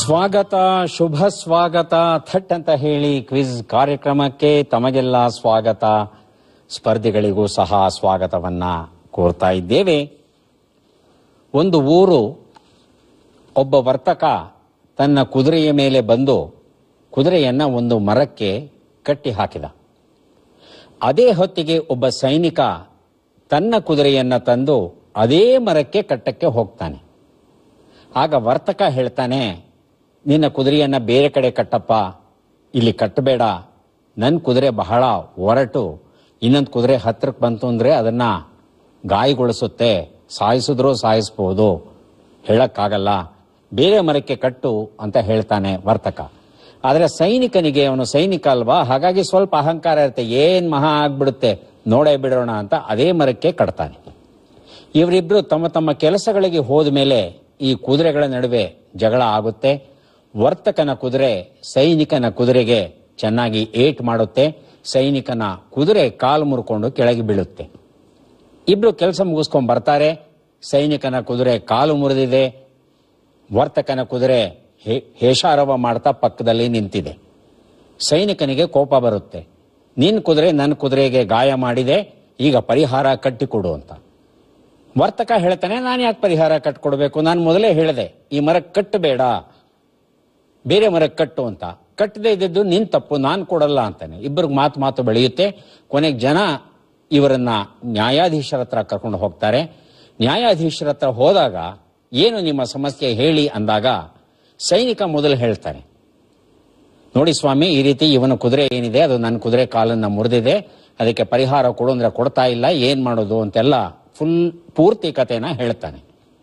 ಸ್ವಾಗತ ಶುಭ ಸ್ವಾಗತ ಥಟ್ ಅಂತ ಹೇಳಿ ಕ್ವಿಜ್ ಕಾರ್ಯಕ್ರಮಕ್ಕೆ ತಮಗೆಲ್ಲ ಸ್ವಾಗತ ಸ್ಪರ್ಧಿಗಳಿಗೂ ಸಹ ಸ್ವಾಗತವನ್ನ ಕೋರ್ತಾ ಇದ್ದೇವೆ ಒಂದು ಊರು ಒಬ್ಬ ವರ್ತಕ ತನ್ನ ಕುದುರೆಯ ಮೇಲೆ ಬಂದು ಕುದುರೆಯನ್ನ ಒಂದು ಮರಕ್ಕೆ ಕಟ್ಟಿ ಹಾಕಿದ ಅದೇ ಹೊತ್ತಿಗೆ ಒಬ್ಬ ಸೈನಿಕ ತನ್ನ ಕುದುರೆಯನ್ನ ತಂದು ಅದೇ ಮರಕ್ಕೆ ಕಟ್ಟಕ್ಕೆ ಹೋಗ್ತಾನೆ ಆಗ ವರ್ತಕ ಹೇಳ್ತಾನೆ ನಿನ್ನ ಕುದುರೆಯನ್ನ ಬೇರೆ ಕಡೆ ಕಟ್ಟಪ್ಪ ಇಲ್ಲಿ ಕಟ್ಟಬೇಡ ನನ್ನ ಕುದುರೆ ಬಹಳ ಒರಟು ಇನ್ನೊಂದು ಕುದುರೆ ಹತ್ರಕ್ಕೆ ಬಂತು ಅಂದ್ರೆ ಅದನ್ನ ಗಾಯಗೊಳಿಸುತ್ತೆ ಸಾಯಿಸಿದ್ರೂ ಸಾಯಿಸ್ಬೋದು ಹೇಳಕ್ಕಾಗಲ್ಲ ಬೇರೆ ಮರಕ್ಕೆ ಕಟ್ಟು ಅಂತ ಹೇಳ್ತಾನೆ ವರ್ತಕ ಆದ್ರೆ ಸೈನಿಕನಿಗೆ ಅವನು ಸೈನಿಕ ಅಲ್ವಾ ಹಾಗಾಗಿ ಸ್ವಲ್ಪ ಅಹಂಕಾರ ಇರುತ್ತೆ ಏನ್ ಮಹಾ ಆಗ್ಬಿಡುತ್ತೆ ನೋಡೇ ಬಿಡೋಣ ಅಂತ ಅದೇ ಮರಕ್ಕೆ ಕಟ್ತಾನೆ ಇವರಿಬ್ರು ತಮ್ಮ ತಮ್ಮ ಕೆಲಸಗಳಿಗೆ ಹೋದ ಮೇಲೆ ಈ ಕುದುರೆಗಳ ನಡುವೆ ಜಗಳ ಆಗುತ್ತೆ ವರ್ತಕನ ಕುದುರೆ ಸೈನಿಕನ ಕುದುರೆಗೆ ಚೆನ್ನಾಗಿ ಏಟ್ ಮಾಡುತ್ತೆ ಸೈನಿಕನ ಕುದುರೆ ಕಾಲು ಮುರ್ಕೊಂಡು ಕೆಳಗೆ ಬೀಳುತ್ತೆ ಇಬ್ರು ಕೆಲಸ ಮುಗಿಸ್ಕೊಂಡ್ ಬರ್ತಾರೆ ಸೈನಿಕನ ಕುದುರೆ ಕಾಲು ಮುರಿದಿದೆ ವರ್ತಕನ ಕುದುರೆ ಹೇ- ಹೇಷಾರವ ಮಾಡ್ತಾ ಪಕ್ಕದಲ್ಲಿ ನಿಂತಿದೆ ಸೈನಿಕನಿಗೆ ಕೋಪ ಬರುತ್ತೆ ನಿನ್ ಕುದುರೆ ನನ್ನ ಕುದುರೆಗೆ ಗಾಯ ಮಾಡಿದೆ ಈಗ ಪರಿಹಾರ ಕಟ್ಟಿಕೊಡು ಅಂತ ವರ್ತಕ ಹೇಳ್ತಾನೆ ನಾನು ಯಾಕೆ ಪರಿಹಾರ ಕಟ್ಕೊಡ್ಬೇಕು ನಾನು ಮೊದಲೇ ಹೇಳಿದೆ ಈ ಮರ ಕಟ್ಟಬೇಡ ಬೇರೆ ಮರಕ್ಕೆ ಕಟ್ಟು ಅಂತ ಕಟ್ಟದೆ ಇದ್ದದ್ದು ನಿನ್ ತಪ್ಪು ನಾನು ಕೊಡಲ್ಲ ಅಂತಾನೆ ಇಬ್ಬರಿಗೆ ಮಾತು ಮಾತು ಬೆಳೆಯುತ್ತೆ ಕೊನೆಗೆ ಜನ ಇವರನ್ನ ನ್ಯಾಯಾಧೀಶರ ಹತ್ರ ಕರ್ಕೊಂಡು ಹೋಗ್ತಾರೆ ನ್ಯಾಯಾಧೀಶರ ಹತ್ರ ಹೋದಾಗ ಏನು ನಿಮ್ಮ ಸಮಸ್ಯೆ ಹೇಳಿ ಅಂದಾಗ ಸೈನಿಕ ಮೊದಲು ಹೇಳ್ತಾನೆ ನೋಡಿ ಸ್ವಾಮಿ ಈ ರೀತಿ ಇವನ ಕುದುರೆ ಏನಿದೆ ಅದು ನನ್ನ ಕುದುರೆ ಕಾಲನ್ನ ಮುರಿದಿದೆ ಅದಕ್ಕೆ ಪರಿಹಾರ ಕೊಡು ಅಂದ್ರೆ ಕೊಡ್ತಾ ಇಲ್ಲ ಏನ್ ಮಾಡೋದು ಅಂತೆಲ್ಲ ಫುಲ್ ಪೂರ್ತಿ ಕಥೆನ ಹೇಳ್ತಾನೆ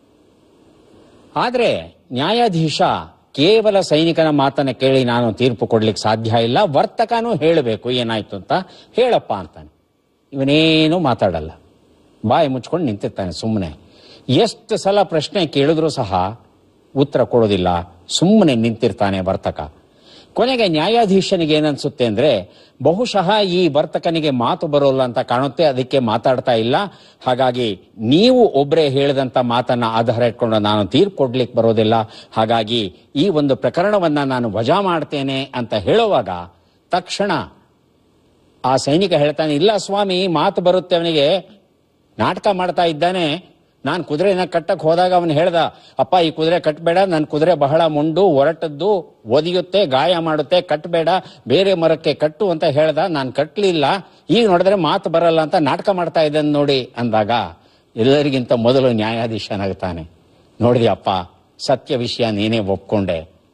ಆದ್ರೆ ನ್ಯಾಯಾಧೀಶ ಕೇವಲ ಸೈನಿಕನ ಮಾತನ್ನ ಕೇಳಿ ನಾನು ತೀರ್ಪು ಕೊಡ್ಲಿಕ್ಕೆ ಸಾಧ್ಯ ಇಲ್ಲ ವರ್ತಕನೂ ಹೇಳಬೇಕು ಏನಾಯ್ತು ಅಂತ ಹೇಳಪ್ಪ ಅಂತಾನೆ ಇವನೇನು ಮಾತಾಡಲ್ಲ ಬಾಯಿ ಮುಚ್ಕೊಂಡು ನಿಂತಿರ್ತಾನೆ ಸುಮ್ಮನೆ ಎಷ್ಟು ಸಲ ಪ್ರಶ್ನೆ ಕೇಳಿದ್ರೂ ಸಹ ಉತ್ತರ ಕೊಡೋದಿಲ್ಲ ಸುಮ್ಮನೆ ನಿಂತಿರ್ತಾನೆ ವರ್ತಕ ಕೊನೆಗೆ ನ್ಯಾಯಾಧೀಶನಿಗೆ ಏನನ್ಸುತ್ತೆ ಅಂದ್ರೆ ಬಹುಶಃ ಈ ವರ್ತಕನಿಗೆ ಮಾತು ಬರೋಲ್ಲ ಅಂತ ಕಾಣುತ್ತೆ ಅದಕ್ಕೆ ಮಾತಾಡ್ತಾ ಇಲ್ಲ ಹಾಗಾಗಿ ನೀವು ಒಬ್ಬರೇ ಹೇಳಿದಂತ ಮಾತನ್ನ ಆಧಾರ ಇಟ್ಕೊಂಡು ನಾನು ತೀರ್ಪು ಕೊಡ್ಲಿಕ್ಕೆ ಬರೋದಿಲ್ಲ ಹಾಗಾಗಿ ಈ ಒಂದು ಪ್ರಕರಣವನ್ನ ನಾನು ವಜಾ ಮಾಡ್ತೇನೆ ಅಂತ ಹೇಳುವಾಗ ತಕ್ಷಣ ಆ ಸೈನಿಕ ಹೇಳ್ತಾನೆ ಇಲ್ಲ ಸ್ವಾಮಿ ಮಾತು ಬರುತ್ತೆ ಅವನಿಗೆ ನಾಟಕ ಮಾಡ್ತಾ ಇದ್ದಾನೆ ನಾನು ಕುದುರೆನ ಕಟ್ಟಕ್ ಹೋದಾಗ ಅವನು ಹೇಳ್ದ ಅಪ್ಪ ಈ ಕುದುರೆ ಕಟ್ಟಬೇಡ ನನ್ನ ಕುದುರೆ ಬಹಳ ಮುಂಡು ಒರಟದ್ದು ಒದಿಯುತ್ತೆ ಗಾಯ ಮಾಡುತ್ತೆ ಕಟ್ಟಬೇಡ ಬೇರೆ ಮರಕ್ಕೆ ಕಟ್ಟು ಅಂತ ಹೇಳ್ದ ನಾನು ಕಟ್ಟಲಿಲ್ಲ ಈಗ ನೋಡಿದ್ರೆ ಮಾತು ಬರಲ್ಲ ಅಂತ ನಾಟಕ ಮಾಡ್ತಾ ಇದ್ದಾನೆ ನೋಡಿ ಅಂದಾಗ ಎಲ್ಲರಿಗಿಂತ ಮೊದಲು ನ್ಯಾಯಾಧೀಶನಾಗ್ತಾನೆ ನೋಡಿದ್ಯಪ್ಪ ಸತ್ಯ ವಿಷಯ ನೀನೇ ಒಪ್ಕೊಂಡೆ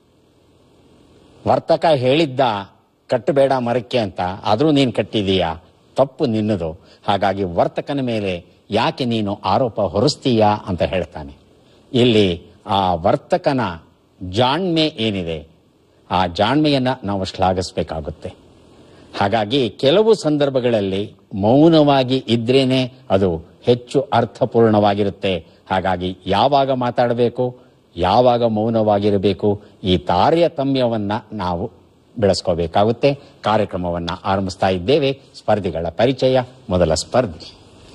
ವರ್ತಕ ಹೇಳಿದ್ದ ಕಟ್ಟಬೇಡ ಮರಕ್ಕೆ ಅಂತ ಆದ್ರೂ ನೀನ್ ಕಟ್ಟಿದೀಯಾ ತಪ್ಪು ನಿನ್ನದು ಹಾಗಾಗಿ ವರ್ತಕನ ಮೇಲೆ ಯಾಕೆ ನೀನು ಆರೋಪ ಹೊರಿಸ್ತೀಯಾ ಅಂತ ಹೇಳ್ತಾನೆ ಇಲ್ಲಿ ಆ ವರ್ತಕನ ಜಾಣ್ಮೆ ಏನಿದೆ ಆ ಜಾಣ್ಮೆಯನ್ನ ನಾವು ಶ್ಲಾಘಿಸಬೇಕಾಗುತ್ತೆ ಹಾಗಾಗಿ ಕೆಲವು ಸಂದರ್ಭಗಳಲ್ಲಿ ಮೌನವಾಗಿ ಇದ್ರೇನೆ ಅದು ಹೆಚ್ಚು ಅರ್ಥಪೂರ್ಣವಾಗಿರುತ್ತೆ ಹಾಗಾಗಿ ಯಾವಾಗ ಮಾತಾಡಬೇಕು ಯಾವಾಗ ಮೌನವಾಗಿರಬೇಕು ಈ ತಾರತಮ್ಯವನ್ನ ನಾವು ಬೆಳೆಸ್ಕೋಬೇಕಾಗುತ್ತೆ ಕಾರ್ಯಕ್ರಮವನ್ನ ಆರಂಭಿಸ್ತಾ ಇದ್ದೇವೆ ಸ್ಪರ್ಧಿಗಳ ಪರಿಚಯ ಮೊದಲ ಸ್ಪರ್ಧಿ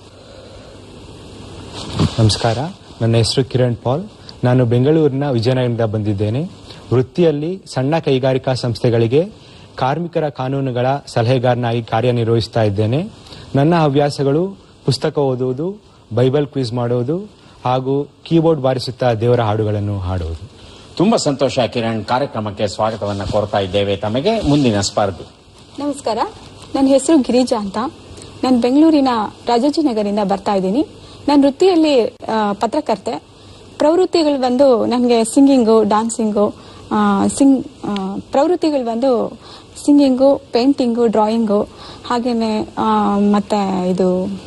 ನಮಸ್ಕಾರ ನನ್ನ ಹೆಸರು ಕಿರಣ್ ಪಾಲ್ ನಾನು ಬೆಂಗಳೂರಿನ ವಿಜಯನಗರದಿಂದ ಬಂದಿದ್ದೇನೆ ವೃತ್ತಿಯಲ್ಲಿ ಸಣ್ಣ ಕೈಗಾರಿಕಾ ಸಂಸ್ಥೆಗಳಿಗೆ ಕಾರ್ಮಿಕರ ಕಾನೂನುಗಳ ಸಲಹೆಗಾರನಾಗಿ ಕಾರ್ಯನಿರ್ವಹಿಸ್ತಾ ಇದ್ದೇನೆ ನನ್ನ ಹವ್ಯಾಸಗಳು ಪುಸ್ತಕ ಓದುವುದು ಬೈಬಲ್ ಕ್ವಿಜ್ ಮಾಡುವುದು ಹಾಗೂ ಕೀಬೋರ್ಡ್ ಬಾರಿಸುತ್ತಾ ದೇವರ ಹಾಡುಗಳನ್ನು ಹಾಡುವುದು ತುಂಬಾ ಸಂತೋಷ ಕಿರಣ್ ಕಾರ್ಯಕ್ರಮಕ್ಕೆ ಸ್ವಾಗತವನ್ನ ಕೋರ್ತಾ ಇದ್ದೇವೆ ತಮಗೆ ಮುಂದಿನ ಸ್ಪರ್ಧಿ ನಮಸ್ಕಾರ ನನ್ನ ಹೆಸರು ಗಿರಿಜಾ ಅಂತ ನಾನು ಬೆಂಗಳೂರಿನ ರಾಜಾಜಿನಗರಿಂದ ಬರ್ತಾ ಇದ್ದೀನಿ ನನ್ನ ವೃತ್ತಿಯಲ್ಲಿ ಆ, ಪತ್ರಕರ್ತೆ ಪ್ರವೃತ್ತಿಗಳು ಬಂದು ನನಗೆ ಸಿಂಗಿಂಗು ಡಾನ್ಸಿಂಗು ಆ, ಸಿಂಗ್ ಆ, ಪ್ರವೃತ್ತಿಗಳು ಬಂದು ಸಿಂಗಿಂಗು ಪೇಂಟಿಂಗು ಡ್ರಾಯಿಂಗು ಹಾಗೇನೆ ಆ, ಮತ್ತೆ ಇದು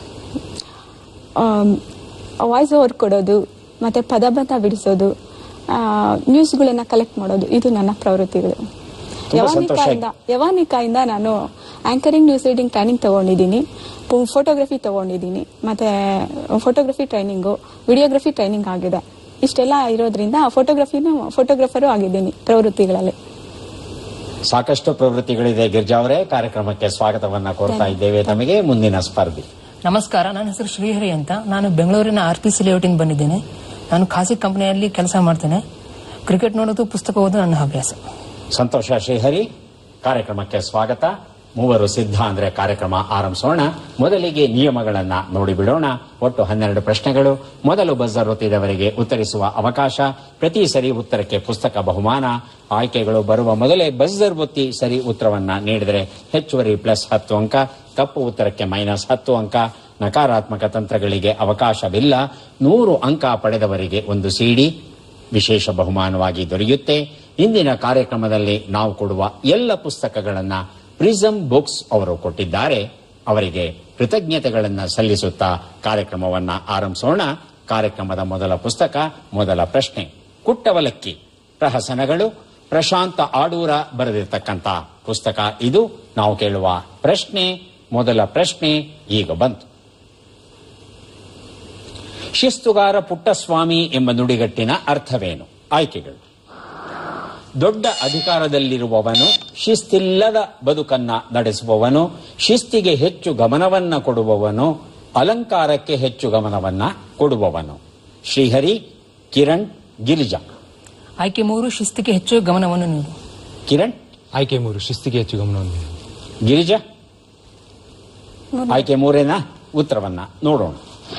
ವಾಯ್ಸ್ ಓವರ್ ಕೊಡೋದು ಮತ್ತೆ ಪದಬಂಧ ಬಿಡಿಸೋದು ನ್ಯೂಸ್ಗಳನ್ನ ಕಲೆಕ್ಟ್ ಮಾಡೋದು ಇದು ನನ್ನ ಪ್ರವೃತ್ತಿಗಳು ತುಂಬಾ ಸಂತೋಷ ಯವಾನಿಕಾಯಿಂದ ಯವಾನಿಕಾಯಿಂದ ನಾನು ಆಂಕರಿಂಗ್ ನ್ಯೂಸ್ ರೀಡಿಂಗ್ ಟ್ರೈನಿಂಗ್ ತಗೊಂಡಿದ್ದೀನಿ ಫೋಟೋಗ್ರಫಿ ತಗೊಂಡಿದ್ದೀನಿ ಮತ್ತೆ ಫೋಟೋಗ್ರಫಿ ಟ್ರೈನಿಂಗು ವಿಡಿಯೋಗ್ರಫಿ ಟ್ರೈನಿಂಗ್ ಆಗಿದೆ ಇಷ್ಟೆಲ್ಲ ಇರೋದ್ರಿಂದ ಫೋಟೋಗ್ರಫಿನೂ ಫೋಟೋಗ್ರಫರು ಆಗಿದ್ದೀನಿ ಪ್ರವೃತ್ತಿಗಳಲ್ಲಿ ಸಾಕಷ್ಟು ಪ್ರವೃತ್ತಿಗಳಿದೆ ಗಿರ್ಜಾ ಅವರೇ ಕಾರ್ಯಕ್ರಮಕ್ಕೆ ಸ್ವಾಗತವನ್ನ ಕೋರ್ತಾ ಇದ್ದೇವೆ ತಮಗೆ ಮುಂದಿನ ಸ್ಪರ್ಧಿ ನಮಸ್ಕಾರ ನನ್ನ ಹೆಸರು ಶ್ರೀಹರಿ ಅಂತ ನಾನು ಬೆಂಗಳೂರಿನ ಆರ್ ಪಿ ಸಿ ಲೇಔಟಿಂದ ಬಂದಿದ್ದೇನೆ ನಾನು ಖಾಸಗಿ ಕಂಪನಿಯಲ್ಲಿ ಕೆಲಸ ಮಾಡ್ತೇನೆ ಕ್ರಿಕೆಟ್ ನೋಡೋದು ಪುಸ್ತಕ ಓದೋದು ನನ್ನ ಹವ್ಯಾಸ ಸಂತೋಷ ಶ್ರೀಹರಿ ಕಾರ್ಯಕ್ರಮಕ್ಕೆ ಸ್ವಾಗತ ಮೂವರು ಸಿದ್ಧ ಅಂದ್ರೆ ಕಾರ್ಯಕ್ರಮ ಆರಂಭಿಸೋಣ ಮೊದಲಿಗೆ ನಿಯಮಗಳನ್ನ ನೋಡಿಬಿಡೋಣ ಒಟ್ಟು ಹನ್ನೆರಡು ಪ್ರಶ್ನೆಗಳು ಮೊದಲು ಬಜರ್ ಒತ್ತಿದವರಿಗೆ ಉತ್ತರಿಸುವ ಅವಕಾಶ ಪ್ರತಿ ಸರಿ ಉತ್ತರಕ್ಕೆ ಪುಸ್ತಕ ಬಹುಮಾನ ಆಯ್ಕೆಗಳು ಬರುವ ಮೊದಲೇ ಬಜರ್ ಒತ್ತಿ ಸರಿ ಉತ್ತರವನ್ನ ನೀಡಿದರೆ ಹೆಚ್ಚುವರಿ ಪ್ಲಸ್ ಹತ್ತು ಅಂಕ ತಪ್ಪು ಉತ್ತರಕ್ಕೆ ಮೈನಸ್ ಹತ್ತು ಅಂಕ ನಕಾರಾತ್ಮಕ ತಂತ್ರಗಳಿಗೆ ಅವಕಾಶವಿಲ್ಲ ನೂರು ಅಂಕ ಪಡೆದವರಿಗೆ ಒಂದು ಸಿಡಿ ವಿಶೇಷ ಬಹುಮಾನವಾಗಿ ದೊರೆಯುತ್ತೆ ಇಂದಿನ ಕಾರ್ಯಕ್ರಮದಲ್ಲಿ ನಾವು ಕೊಡುವ ಎಲ್ಲ ಪುಸ್ತಕಗಳನ್ನ ಪ್ರಿಸಮ್ ಬುಕ್ಸ್ ಅವರು ಕೊಟ್ಟಿದ್ದಾರೆ ಅವರಿಗೆ ಕೃತಜ್ಞತೆಗಳನ್ನ ಸಲ್ಲಿಸುತ್ತಾ ಕಾರ್ಯಕ್ರಮವನ್ನ ಆರಂಭಿಸೋಣ ಕಾರ್ಯಕ್ರಮದ ಮೊದಲ ಪುಸ್ತಕ ಮೊದಲ ಪ್ರಶ್ನೆ ಕುಟ್ಟವಲಕ್ಕಿ ಪ್ರಹಸನಗಳು ಪ್ರಶಾಂತ ಆಡೂರ ಬರೆದಿರ್ತಕ್ಕಂಥ ಪುಸ್ತಕ ಇದು ನಾವು ಕೇಳುವ ಪ್ರಶ್ನೆ ಮೊದಲ ಪ್ರಶ್ನೆ ಈಗ ಬಂತು ಶಿಸ್ತುಗಾರ ಪುಟ್ಟಸ್ವಾಮಿ ಎಂಬ ನುಡಿಗಟ್ಟಿನ ಅರ್ಥವೇನು ಆಯ್ಕೆಗಳು ದೊಡ್ಡ ಅಧಿಕಾರದಲ್ಲಿರುವವನು ಶಿಸ್ತಿಲ್ಲದ ಬದುಕನ್ನ ನಡೆಸುವವನು ಶಿಸ್ತಿಗೆ ಹೆಚ್ಚು ಗಮನವನ್ನ ಕೊಡುವವನು ಅಲಂಕಾರಕ್ಕೆ ಹೆಚ್ಚು ಗಮನವನ್ನ ಕೊಡುವವನು ಶ್ರೀಹರಿ ಕಿರಣ್ ಗಿರಿಜಾ ಆಯ್ಕೆ ಮೂರು ಶಿಸ್ತಿಗೆ ಹೆಚ್ಚು ಗಮನವನ್ನು ನೀಡು ಕಿರಣ್ ಆಯ್ಕೆ ಮೂರು ಶಿಸ್ತಿಗೆ ಹೆಚ್ಚು ಗಮನವನ್ನು ನೀಡಿ. ಗಿರಿಜಾ ಮೂರು. ಆಯ್ಕೆ ಮೂರೇನಾ ಉತ್ತರವನ್ನ ನೋಡೋಣ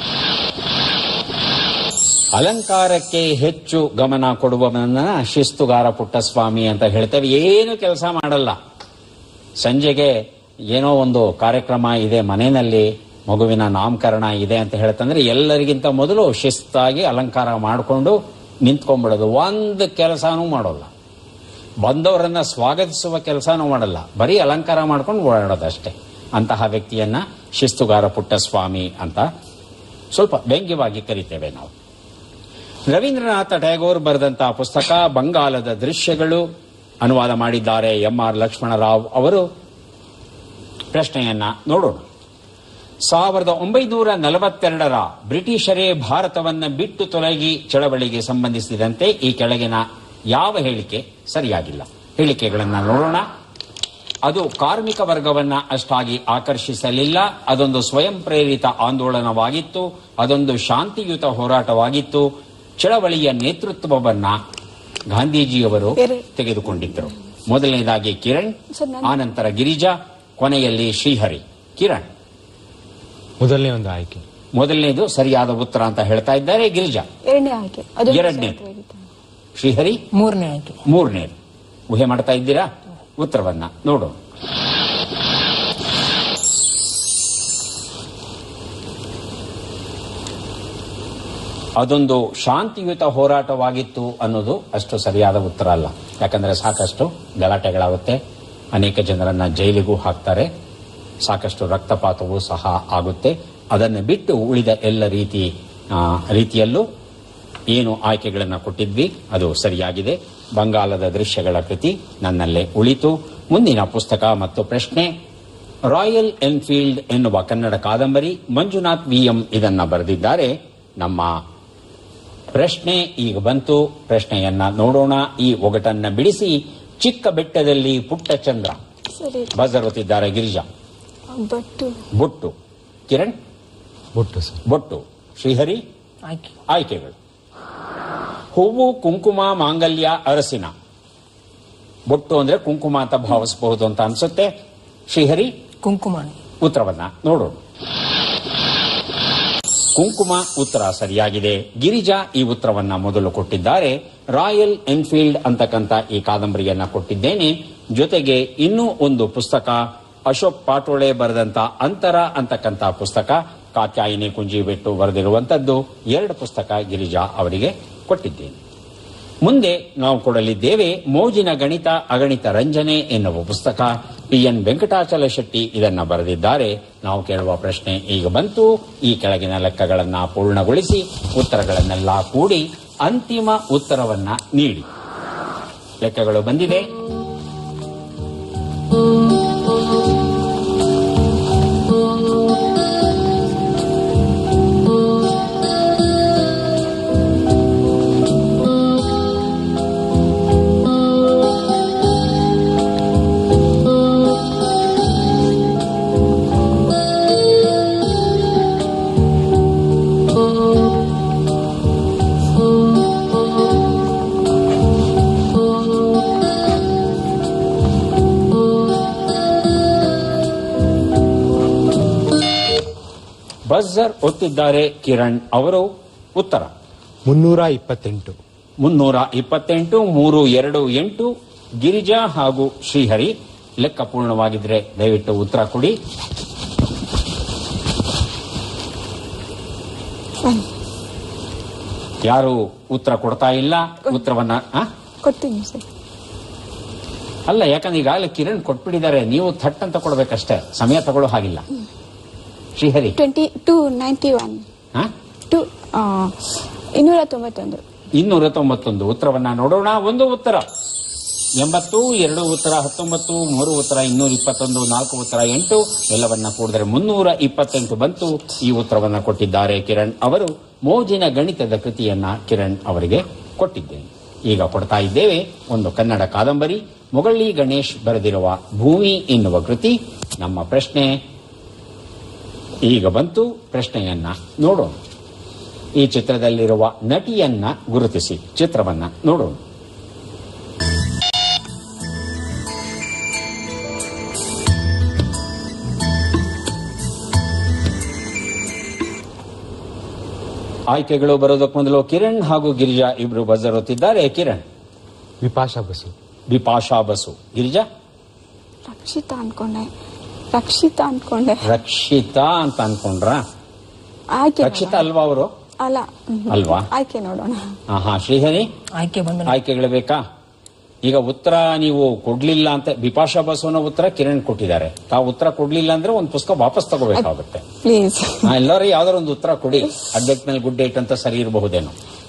ಅಲಂಕಾರಕ್ಕೆ ಹೆಚ್ಚು ಗಮನ ಕೊಡುವವನ್ನ ಶಿಸ್ತುಗಾರ ಪುಟ್ಟಸ್ವಾಮಿ ಅಂತ ಹೇಳ್ತೇವೆ ಏನು ಕೆಲಸ ಮಾಡಲ್ಲ ಸಂಜೆಗೆ ಏನೋ ಒಂದು ಕಾರ್ಯಕ್ರಮ ಇದೆ ಮನೆಯಲ್ಲಿ ಮಗುವಿನ ನಾಮಕರಣ ಇದೆ ಅಂತ ಹೇಳ್ತಂದ್ರೆ ಎಲ್ಲರಿಗಿಂತ ಮೊದಲು ಶಿಸ್ತಾಗಿ ಅಲಂಕಾರ ಮಾಡಿಕೊಂಡು ನಿಂತ್ಕೊಂಡ್ಬಿಡೋದು ಒಂದು ಕೆಲಸನೂ ಮಾಡೋಲ್ಲ ಬಂದವರನ್ನ ಸ್ವಾಗತಿಸುವ ಕೆಲಸನೂ ಮಾಡಲ್ಲ ಬರೀ ಅಲಂಕಾರ ಮಾಡ್ಕೊಂಡು ಓಡಾಡೋದಷ್ಟೇ ಅಂತಹ ವ್ಯಕ್ತಿಯನ್ನ ಶಿಸ್ತುಗಾರ ಪುಟ್ಟಸ್ವಾಮಿ ಅಂತ ಸ್ವಲ್ಪ ವ್ಯಂಗ್ಯವಾಗಿ ಕರಿತೇವೆ ನಾವು ರವೀಂದ್ರನಾಥ ಟ್ಯಾಗೋರ್ ಬರೆದಂತಹ ಪುಸ್ತಕ ಬಂಗಾಲದ ದೃಶ್ಯಗಳು ಅನುವಾದ ಮಾಡಿದ್ದಾರೆ ಎಂ ಆರ್ ಲಕ್ಷ್ಮಣರಾವ್ ಅವರು ಪ್ರಶ್ನೆಯನ್ನ ನೋಡೋಣ ಸಾವಿರದ ಒಂಬೈನೂರ ನಲವತ್ತೆರಡರ ಬ್ರಿಟಿಷರೇ ಭಾರತವನ್ನ ಬಿಟ್ಟು ತೊಲಗಿ ಚಳವಳಿಗೆ ಸಂಬಂಧಿಸಿದಂತೆ ಈ ಕೆಳಗಿನ ಯಾವ ಹೇಳಿಕೆ ಸರಿಯಾಗಿಲ್ಲ ಹೇಳಿಕೆಗಳನ್ನ ನೋಡೋಣ ಅದು ಕಾರ್ಮಿಕ ವರ್ಗವನ್ನ ಅಷ್ಟಾಗಿ ಆಕರ್ಷಿಸಲಿಲ್ಲ ಅದೊಂದು ಸ್ವಯಂ ಪ್ರೇರಿತ ಆಂದೋಲನವಾಗಿತ್ತು ಅದೊಂದು ಶಾಂತಿಯುತ ಹೋರಾಟವಾಗಿತ್ತು ಚಳವಳಿಯ ನೇತೃತ್ವವನ್ನ ಗಾಂಧೀಜಿಯವರು ಎರೆ- ತೆಗೆದುಕೊಂಡಿದ್ದರು ಮೊದಲನೇದಾಗಿ ಕಿರಣ್ ಸರ್, ನಾನು- ಆನಂತರ ಗಿರಿಜಾ ಕೊನೆಯಲ್ಲಿ ಶ್ರೀಹರಿ ಕಿರಣ್ ಮೊದಲನೇ ಒಂದು ಆಯ್ಕೆ ಮೊದಲನೇದು ಸರಿಯಾದ ಉತ್ತರ ಅಂತ ಹೇಳ್ತಾ ಇದ್ದಾರೆ ಗಿರಿಜಾ ಎರಡನೇ ಆಯ್ಕೆ ಅದು ಎರಡನೇದು. ಶ್ರೀಹರಿ ಮೂರನೇ ಆಯ್ಕೆ ಮೂರನೇದು ಊಹೆ ಮಾಡ್ತಾ ಇದ್ದೀರಾ ಉತ್ತರವನ್ನ ನೋಡೋಣ ಅದೊಂದು ಶಾಂತಿಯುತ ಹೋರಾಟವಾಗಿತ್ತು ಅನ್ನೋದು ಅಷ್ಟು ಸರಿಯಾದ ಉತ್ತರ ಅಲ್ಲ ಯಾಕಂದ್ರೆ ಸಾಕಷ್ಟು ಗಲಾಟೆಗಳಾಗುತ್ತೆ ಅನೇಕ ಜನರನ್ನ ಜೈಲಿಗೂ ಹಾಕ್ತಾರೆ ಸಾಕಷ್ಟು ರಕ್ತಪಾತವೂ ಸಹ ಆಗುತ್ತೆ ಅದನ್ನು ಬಿಟ್ಟು ಉಳಿದ ಎಲ್ಲ ರೀತಿ ಆ, ರೀತಿಯಲ್ಲೂ ಏನು ಆಯ್ಕೆಗಳನ್ನು ಕೊಟ್ಟಿದ್ವಿ ಅದು ಸರಿಯಾಗಿದೆ ಬಂಗಾಲದ ದೃಶ್ಯಗಳ ಕೃತಿ ನನ್ನಲ್ಲೇ ಉಳಿತು ಮುಂದಿನ ಪುಸ್ತಕ ಮತ್ತು ಪ್ರಶ್ನೆ ರಾಯಲ್ ಎನ್ಫೀಲ್ಡ್ ಎನ್ನುವ ಕನ್ನಡ ಕಾದಂಬರಿ ಮಂಜುನಾಥ್ ವಿಎಂ ಇದನ್ನ ಬರೆದಿದ್ದಾರೆ ನಮ್ಮ ಪ್ರಶ್ನೆ ಈಗ ಬಂತು ಪ್ರಶ್ನೆಯನ್ನ ನೋಡೋಣ ಈ ಒಗಟನ್ನ ಬಿಡಿಸಿ ಚಿಕ್ಕ ಬೆಟ್ಟದಲ್ಲಿ ಪುಟ್ಟ ಚಂದ್ರ ಸರಿ ಬಜರ್ ಒತ್ತಿದ್ದಾರೆ ಗಿರಿಜಾ ಬಟ್ಟು ಬೊಟ್ಟು ಕಿರಣ್ ಬೊಟ್ಟು ಸರ್ ಬೊಟ್ಟು ಶ್ರೀಹರಿ ಆಯ್ಕೆ ಆಯ್ಕೆಗಳು ಹೂವು ಕುಂಕುಮ ಮಾಂಗಲ್ಯ ಅರಸಿನ ಬೊಟ್ಟು ಅಂದ್ರೆ ಕುಂಕುಮ ಅಂತ ಭಾವಿಸಬಹುದು ಅಂತ ಅನ್ಸುತ್ತೆ ಶ್ರೀಹರಿ ಕುಂಕುಮ ಉತ್ತರವನ್ನ ನೋಡೋಣ ಕುಂಕುಮ ಉತ್ತರ ಸರಿಯಾಗಿದೆ ಗಿರಿಜಾ ಈ ಉತ್ತರವನ್ನ ಮೊದಲು ಕೊಟ್ಟಿದ್ದಾರೆ ರಾಯಲ್ ಎನ್ಫೀಲ್ಡ್ ಅಂತಕ್ಕಂತ ಈ ಕಾದಂಬರಿಯನ್ನ ಕೊಟ್ಟಿದ್ದೇನೆ ಜೊತೆಗೆ ಇನ್ನೂ ಒಂದು ಪುಸ್ತಕ ಅಶೋಕ್ ಪಾಟೋಳೆ ಬರೆದಂತ ಅಂತರ ಅಂತಕ್ಕಂತ ಪುಸ್ತಕ ಕಾತ್ಯಾಯಿನಿ ಕುಂಜಿ ಬಿಟ್ಟು ಬರೆದಿರುವಂತದ್ದು ಎರಡು ಪುಸ್ತಕ ಗಿರಿಜಾ ಅವರಿಗೆ ಕೊಟ್ಟಿದ್ದೇನೆ ಮುಂದೆ ನಾವು ಕೊಡಲಿದ್ದೇವೆ ಮೋಜಿನ ಗಣಿತ ಅಗಣಿತ ರಂಜನೆ ಎನ್ನುವ ಪುಸ್ತಕ ಪಿ ಎನ್ ವೆಂಕಟಾಚಲ ಶೆಟ್ಟಿ ಇದನ್ನ ಬರೆದಿದ್ದಾರೆ ನಾವು ಕೇಳುವ ಪ್ರಶ್ನೆ ಈಗ ಬಂತು ಈ ಕೆಳಗಿನ ಲೆಕ್ಕಗಳನ್ನ ಪೂರ್ಣಗೊಳಿಸಿ ಉತ್ತರಗಳನ್ನೆಲ್ಲ ಕೂಡಿ ಅಂತಿಮ ಉತ್ತರವನ್ನ ನೀಡಿ ಲೆಕ್ಕಗಳು ಬಂದಿದೆ ಬಜರ್ ಒತ್ತಿದ್ದಾರೆ ಕಿರಣ್ ಅವರು ಉತ್ತರ ಮುನ್ನೂರ ಇಪ್ಪತ್ತೆಂಟು ಮುನ್ನೂರ ಇಪ್ಪತ್ತೆಂಟು ಮೂರು ಎರಡು ಎಂಟು ಗಿರಿಜಾ ಹಾಗೂ ಶ್ರೀಹರಿ ಲೆಕ್ಕ ಪೂರ್ಣವಾಗಿದ್ರೆ ದಯವಿಟ್ಟು ಉತ್ತರ ಕೊಡಿ ಯಾರು ಉತ್ತರ ಕೊಡ್ತಾ ಇಲ್ಲ ಉತ್ತರವನ್ನ ಆ? ಕೊಡ್ತೀನಿ ಸರ್ ಅಲ್ಲ ಯಾಕಂದ್ರೆ ಈಗಾಗಲೇ ಕಿರಣ್ ಕೊಟ್ಬಿಟ್ಟಿದ್ದಾರೆ ನೀವು ಥಟ್ ಅಂತ ಕೊಡ್ಬೇಕಷ್ಟೇ ಸಮಯ ತಗೊಳ್ಳೋ ಹಾಗಿಲ್ಲ Shrihari twenty two ninety one ಹಾ ಟು ಇನ್ನೂರ ತೊಂಬತ್ತೊಂದು ಇನ್ನೂರ ತೊಂಬತ್ತೊಂದು ಉತ್ತರವನ್ನ ನೋಡೋಣ ಒಂದು ಉತ್ತರ ಎಂಬತ್ತು ಎರಡು ಉತ್ತರ ಹತ್ತೊಂಬತ್ತು ಮೂರು ಉತ್ತರ ಇನ್ನೂರ ಇಪ್ಪತ್ತೊಂದು ನಾಲ್ಕು ಉತ್ತರ ಎಂಟು ಎಲ್ಲವನ್ನ ಕೂಡಿದರೆ ಮುನ್ನೂರ ಇಪ್ಪತ್ತೆಂಟು ಬಂತು ಈ ಉತ್ತರವನ್ನ ಕೊಟ್ಟಿದ್ದಾರೆ ಕಿರಣ್ ಅವರು ಮೋಜಿನ ಗಣಿತದ ಕೃತಿಯನ್ನ ಕಿರಣ್ ಅವರಿಗೆ ಕೊಟ್ಟಿದ್ದೇನೆ ಈಗ ಕೊಡ್ತಾ ಇದ್ದೇವೆ ಒಂದು ಕನ್ನಡ ಕಾದಂಬರಿ ಮೊಗಳ್ಳಿ ಗಣೇಶ್ ಬರೆದಿರುವ ಭೂಮಿ ಎನ್ನುವ ಕೃತಿ ನಮ್ಮ ಪ್ರಶ್ನೆ ಈಗ ಬಂತು ಪ್ರಶ್ನೆಯನ್ನ ನೋಡೋಣ ಈ ಚಿತ್ರದಲ್ಲಿರುವ ನಟಿಯನ್ನ ಗುರುತಿಸಿ ಚಿತ್ರವನ್ನ ನೋಡೋಣ ಆಯ್ಕೆಗಳು ಬರೋದಕ್ಕೆ ಮೊದಲು ಕಿರಣ್ ಹಾಗೂ ಗಿರಿಜಾ ಇಬ್ರು ಬಜರ್ ಒತ್ತಿದ್ದಾರೆ ಕಿರಣ್ ವಿಪಾಶಾ ಬಸು ಬಿಪಾಶಾ ಬಸು ಗಿರಿಜಾ ರಕ್ಷಿತಾ ಅನ್ಕೊಂಡೆ ರಕ್ಷಿತಾ ಅನ್ಕೊಂಡೆ ರಕ್ಷಿತಾ ಅಂತ ಅನ್ಕೊಂಡ್ರ ಆಯ್ಕೆ ರಕ್ಷಿತಾ ನೋಡೋಣ. ಅಲ್ವಾ ಅವರು ಅಲ್ಲ ಹ್ಮ್. ಅಲ್ವಾ? ಆಯ್ಕೆ ನೋಡೋಣ ಹಾ ಶ್ರೀಹರಿ ಆಯ್ಕೆ ಬಂದ ಆಯ್ಕೆಗಳು ಬೇಕಾ ಈಗ ಉತ್ತರ ನೀವು ಕೊಡ್ಲಿಲ್ಲ ಅಂತ ಬಿಪಾಶಾ ಬಸವನ ಉತ್ತರ ಕಿರಣ್ ಕೊಟ್ಟಿದ್ದಾರೆ ತಾವು ಉತ್ತರ ಕೊಡ್ಲಿಲ್ಲ ಅಂದ್ರೆ ಒಂದು ಪುಸ್ತಕ ವಾಪಸ್ ತಗೋಬೇಕಾಗುತ್ತೆ ಪ್ಲೀಸ್ ಹಾ, ಎಲ್ಲರೂ ಯಾವ್ದಾರ ಒಂದು ಉತ್ತರ ಕೊಡಿ ಅಡ್ಡಕ್ ಮೇಲೆ ಗುಡ್ ಡೇಟ್ ಅಂತ ಸರಿ ಇರಬಹುದೇನೋ